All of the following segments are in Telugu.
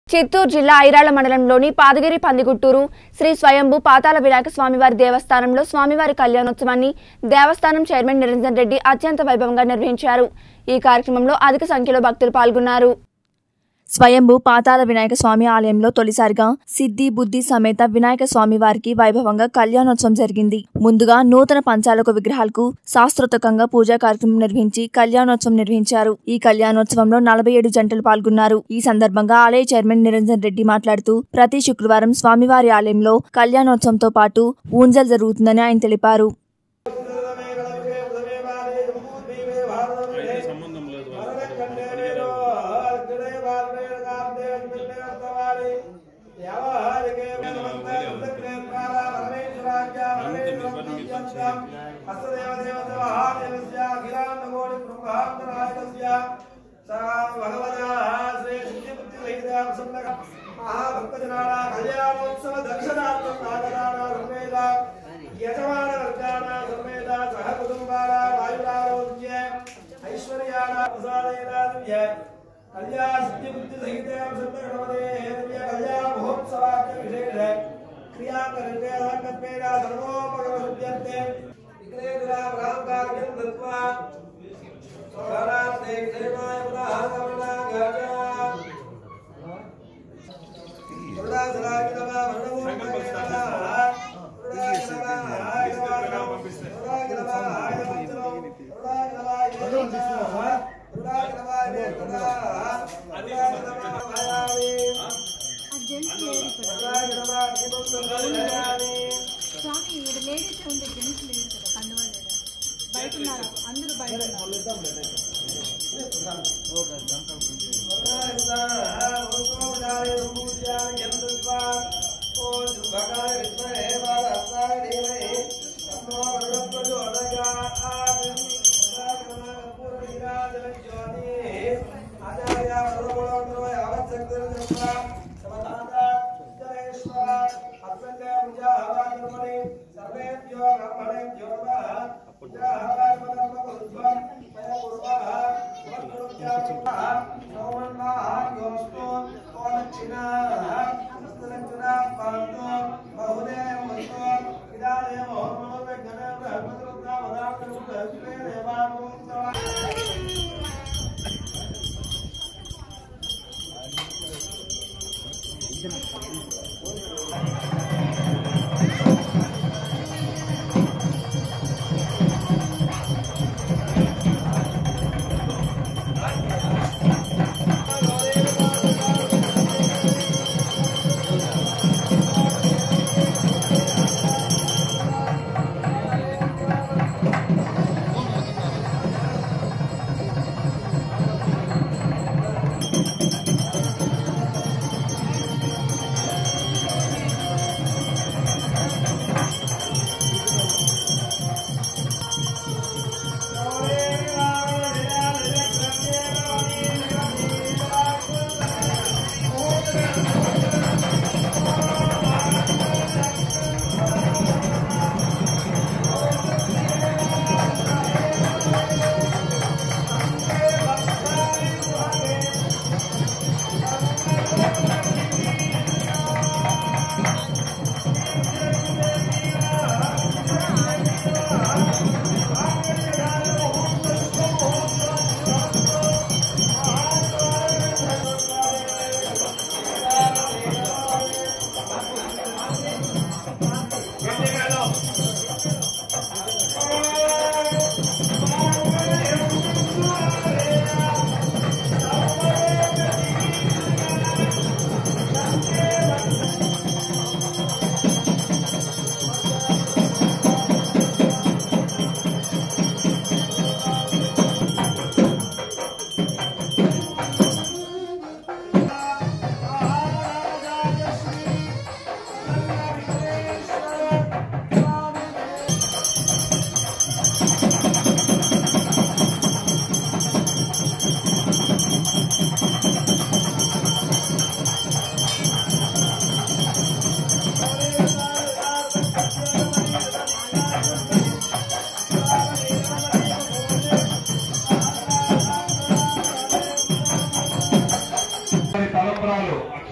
చిత్తూరు జిల్లా ఐరాళ్ల మండలంలోని పాదగిరి పందిగుట్టూరు శ్రీ స్వయంభు పాతాల వినాయక స్వామివారి దేవస్థానంలో స్వామివారి కళ్యాణోత్సవాన్ని దేవస్థానం చైర్మన్ నిరంజన్ రెడ్డి అత్యంత వైభవంగా నిర్వహించారు ఈ కార్యక్రమంలో అధిక సంఖ్యలో భక్తులు పాల్గొన్నారు స్వయంభు పాతాల వినాయక స్వామి ఆలయంలో తొలిసారిగా సిద్ధి బుద్ధి సమేత వినాయక స్వామి వారికి వైభవంగా కళ్యాణోత్సవం జరిగింది ముందుగా నూతన పంచాలకు విగ్రహాలకు శాస్త్రోత్తకంగా పూజా కార్యక్రమం నిర్వహించి కళ్యాణోత్సవం నిర్వహించారు ఈ కళ్యాణోత్సవంలో నలభై ఏడు జంటలు పాల్గొన్నారు ఈ సందర్భంగా ఆలయ చైర్మన్ నిరంజన్ రెడ్డి మాట్లాడుతూ ప్రతి శుక్రవారం స్వామివారి ఆలయంలో కళ్యాణోత్సవంతో పాటు ఊంజల్ జరుగుతుందని ఆయన తెలిపారు సంబంధం లేదు కళ్యాణోత్సవ దర్శనార్థం నాగరాణ యజమాన వర్గాణ సమేత సహ కుటుంబాల వాయురారోగ్య ఐశ్వర్యాణ ప్రసాదేనాద్య కళ్యాణ సిద్ధి బుద్ధి సహిత సంతగణపదే హేతుయ కళ్యాణ మహోత్సవాఖ్య విశేష క్రియాకరణే కల్పేన సర్వోపగమ శుద్ధ్యర్థే విగ్రహేంద్ర ప్రాంకార్యం దత్వా స్వరాస్తే క్షేమాయ పునః గమనాగాచ స్వామి ఈడ లేడీస్ ఉంది జెంట్స్ లేరు కదా కండువా లేడు బయట ఉన్నారు అందరూ బయట ఉన్నారు ఆ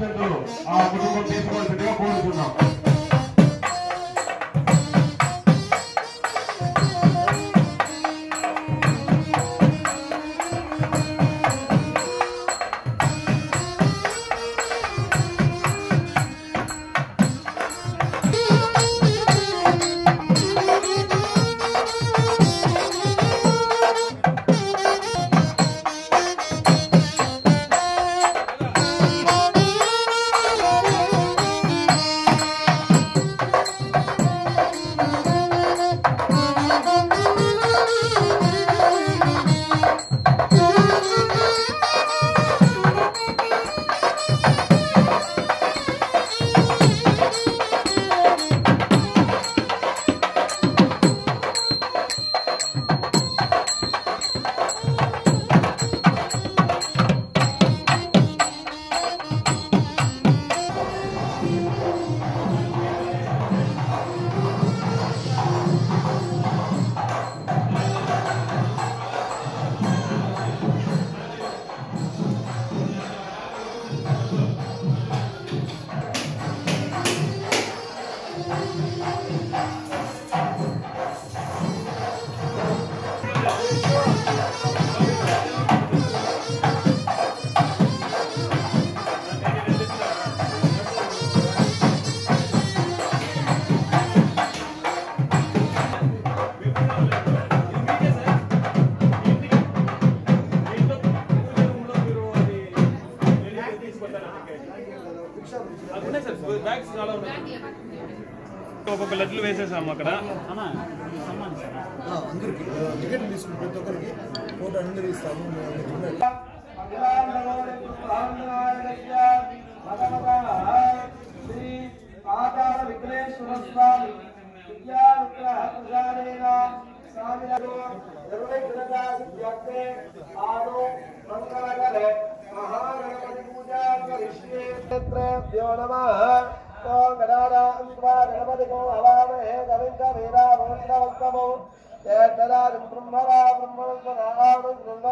తల్లిదండ్రులు ఆ కుటుంబం తీసుకోవాల్సిందిగా కోరుతున్నాం ఒక్కొక్క లడ్లు వేసేసాము అక్కడ అందరికి టికెట్ తీసుకుని ప్రతి ఒక్కరికి ఫోటో అందరూ ఇస్తాము శ్రీ పాతాళ విఘ్నేశ్వర స్వామి విద్యానుగ్రహ ప్రసాదేన స్వామినకు నిర్విఘ్నతా సిద్ధ్యర్థే ఆదో మంగళకరే మహాగణపతి పూజా కరిష్యే క్షేత్రేభ్యో నమః ఓం గణానాం స్వా గణపతికో హవామహే కవిం కవీనామోత్తమో ఏతరాజం బ్రహ్మరా బ్రహ్మణస్వనాడు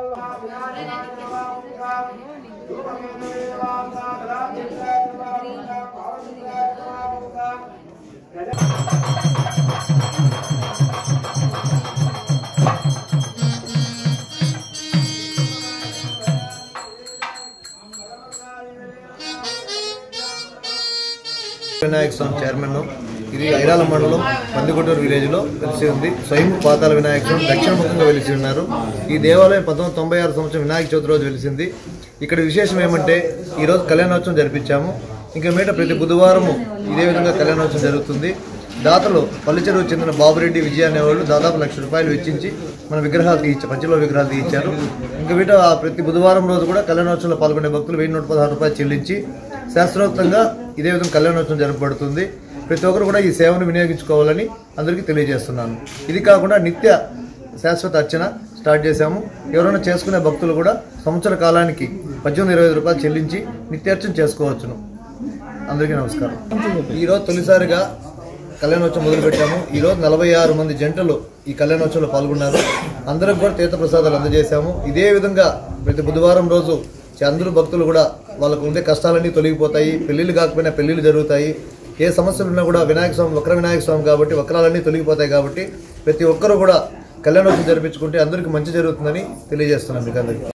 వినాయక స్వామి చైర్మన్ ఇది ఐరాల మండలం పందికొట్టూరు విలేజ్ లో వెలిసి ఉంది స్వయం పాతాల వినాయక స్వామి దక్షిణముఖంగా వెలిసి ఉన్నారు ఈ దేవాలయం పంతొమ్మిది తొంభై ఆరు సంవత్సరం వినాయక చవితి రోజు వెలిసింది ఇక్కడ విశేషం ఏమంటే ఈ రోజు కళ్యాణోత్సవం జరిపించాము ఇంకా మీట ప్రతి బుధవారము ఇదే విధంగా కళ్యాణోత్సవం జరుగుతుంది దాతలు పల్లెచెరువు చెందిన బాబురెడ్డి విజయ అనేవాళ్ళు దాదాపు లక్ష రూపాయలు వెచ్చించి మన విగ్రహాలు తీయించారు పంచలో విగ్రహాలు తీయించారు ఇంకా వీట ఆ ప్రతి బుధవారం రోజు కూడా కళ్యాణోత్సవంలో పాల్గొనే భక్తులు వెయ్యి నూట పదహారు రూపాయలు చెల్లించి శాస్త్రోక్తంగా ఇదే విధంగా కళ్యాణోత్సవం జరపబడుతుంది ప్రతి ఒక్కరు కూడా ఈ సేవను వినియోగించుకోవాలని అందరికీ తెలియజేస్తున్నాను ఇది కాకుండా నిత్య శాశ్వత అర్చన స్టార్ట్ చేశాము ఎవరైనా చేసుకునే భక్తులు కూడా సంవత్సర కాలానికి పద్దెనిమిది ఇరవై ఐదు రూపాయలు చెల్లించి నిత్యార్చన చేసుకోవచ్చును అందరికీ నమస్కారం ఈరోజు తొలిసారిగా కళ్యాణోత్సవం మొదలుపెట్టాము ఈరోజు నలభై ఆరు మంది జంటలు ఈ కళ్యాణోత్సవంలో పాల్గొన్నారు అందరికి కూడా తీర్థప్రసాదాలు అందజేశాము ఇదే విధంగా ప్రతి బుధవారం రోజు చ- అందరూ భక్తులు కూడా వాళ్ళకు ఉండే కష్టాలన్నీ తొలగిపోతాయి పెళ్లిళ్ళు కాకపోయినా పెళ్లిళ్ళు జరుగుతాయి ఏ సమస్యలు ఉన్నా కూడా వినాయక స్వామి వక్ర వినాయక స్వామి కాబట్టి వక్రాలన్నీ తొలగిపోతాయి కాబట్టి ప్రతి ఒక్కరు కూడా కళ్యాణోత్సవం జరిపించుకుంటే అందరికీ మంచి జరుగుతుందని తెలియజేస్తున్నాను మీకు అందరికీ